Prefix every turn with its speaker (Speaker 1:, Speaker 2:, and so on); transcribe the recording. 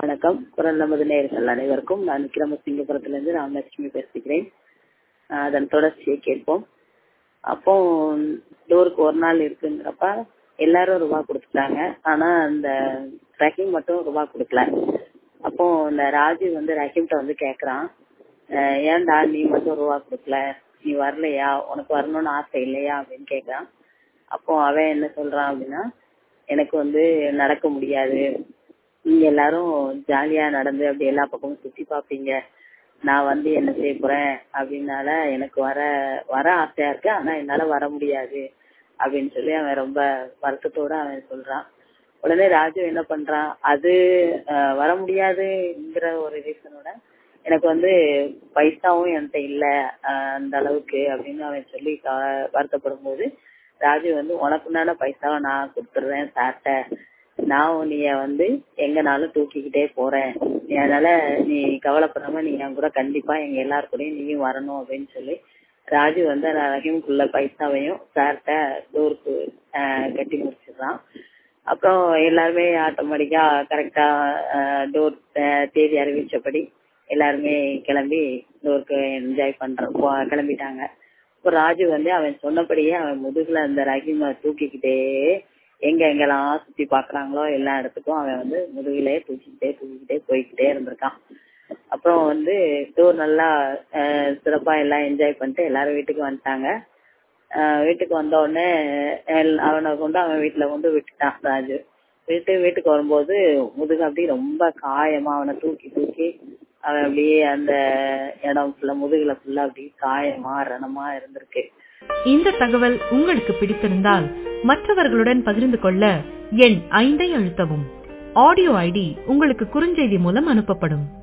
Speaker 1: வணக்கம் குரல் நமது நேயர்கள் அனைவருக்கும் நான் விக்ரமசிங்கபுரத்திலிருந்து ராமலட்சுமி பேசுகிறேன் ஆஹ் அதன் தொடர்ச்சியை கேட்போம் அப்போ டோருக்கு ஒரு நாள் இருக்குங்கிறப்ப எல்லாரும் ரூபா கொடுத்துட்டாங்க ஆனா அந்த ரஹீம் மட்டும் ரூபா கொடுக்கல அப்போ இந்த ராஜீவ் வந்து ரஹீம்கிட்ட வந்து கேக்குறான் ஆஹ் ஏன்டா நீ மட்டும் ரூபா கொடுக்கல நீ வரலையா உனக்கு வரணும்னு ஆசை இல்லையா அப்படின்னு கேக்குறான் அப்போ அவன் என்ன சொல்றான் அப்படின்னா எனக்கு வந்து நடக்க முடியாது நீங்க எல்லாரும் ஜாலியா நடந்து அப்படி எல்லா பக்கமும் சுத்தி பாப்பீங்க நான் வந்து என்ன செய்ய போறேன் அப்படின்னால எனக்கு வர வர ஆசையா இருக்கு ஆனா என்னால வர முடியாது அப்படின்னு சொல்லி அவன் ரொம்ப வருத்தத்தோட அவன் சொல்றான் உடனே ராஜு என்ன பண்றான் அது அஹ், வர முடியாதுங்கிற ஒரு ரீசனோட எனக்கு வந்து பைசாவும் என்கிட்ட இல்ல அஹ், அந்த அளவுக்கு அப்படின்னு அவன் சொல்லி க- வருத்தப்படும் போது ராஜு வந்து உனக்குண்டான பைசாவை நான் கொடுத்துடுறேன் சார்ட்ட நான் உன்னைய வந்து எங்கனாலும் தூக்கிக்கிட்டே போறேன் நீ அதனால நீ கவலைப்படாம நீ என் கூட கண்டிப்பா எங்க எல்லாரு கூடயும் நீயும் வரணும் அப்படின்னு சொல்லி ராஜு வந்து அந்த ரஹீம்குள்ள பைசாவையும் சார்ட்ட டோருக்கு கட்டி முடிச்சிடுறான் அப்புறம் எல்லாருமே ஆட்டோமேட்டிக்கா கரெக்டா டோர் தேதி அறிவிச்சபடி எல்லாருமே கிளம்பி டோருக்கு என்ஜாய் பண்ற போ- கிளம்பிட்டாங்க இப்போ ராஜு வந்து அவன் சொன்னபடியே அவன் முதுகுல அந்த ரஹீமை தூக்கிக்கிட்டே எங்க எங்கெல்லாம் சுத்தி பாக்குறாங்களோ எல்லா இடத்துக்கும் அவன் வந்து முதுகிலே தூக்கிக்கிட்டே தூக்கிக்கிட்டே போய்க்கிட்டே இருந்திருக்கான் அப்புறம் வந்து டூர் நல்லா அஹ், சிறப்பா எல்லாம் என்ஜாய் பண்ணிட்டு எல்லாரும் வீட்டுக்கு வந்துட்டாங்க அஹ், வீட்டுக்கு வந்த உடனே எல்- அவனை கொண்டு அவன் வீட்டுல கொண்டு விட்டுட்டான் ராஜு வீட்டு வீட்டுக்கு வரும்போது முதுகு அப்படியே ரொம்ப காயமா அவனை தூக்கி தூக்கி அவன் அப்படியே அந்த இடம் ஃபுல்லா முதுகுல ஃபுல்லா அப்படியே காயமா ரணமா இருந்திருக்கு
Speaker 2: இந்த தகவல் உங்களுக்கு பிடித்திருந்தால் மற்றவர்களுடன் பகிர்ந்து கொள்ள எண் ஐந்தை அழுத்தவும் ஆடியோ ஐடி உங்களுக்கு குறுஞ்செய்தி மூலம் அனுப்பப்படும்